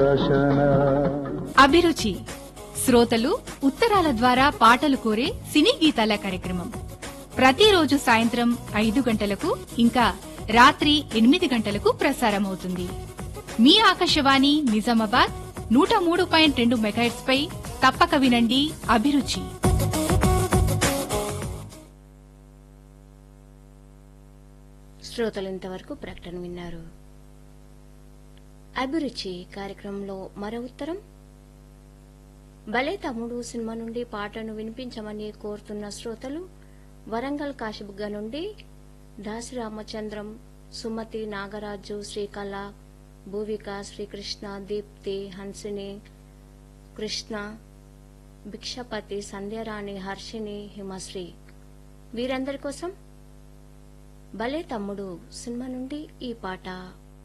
అభిరుచి శ్రోతలు ఉత్తరాల ద్వారా పాటలు కోరే సినీ గీతాల కార్యక్రమం ప్రతిరోజు సాయంత్రం ఐదు గంటలకు ఇంకా రాత్రి ఎనిమిది గంటలకు ప్రసారమవుతుంది మీ ఆకాశవాణి నిజామాబాద్ నూట మూడు పాయింట్ రెండు మెగాహెట్స్ పై తప్పక వినండి అభిరుచి శ్రోతలు ఇంతవరకు ప్రకటన విన్నారు అభిరుచి కార్యక్రమంలో మరో ఉత్తరం భలే తమ్ముడు సినిమా నుండి పాటను వినిపించమని కోరుతున్న శ్రోతలు వరంగల్ కాశీబుగ్గ నుండి దాసి రామచంద్రం సుమతి నాగరాజు శ్రీకళ భూవిక శ్రీకృష్ణ దీప్తి హన్సిని కృష్ణ భిక్షపతి సంధ్యారాణి హర్షిని హిమశ్రీ వీరందరి కోసం భలే తమ్ముడు సినిమా నుండి ఈ పాట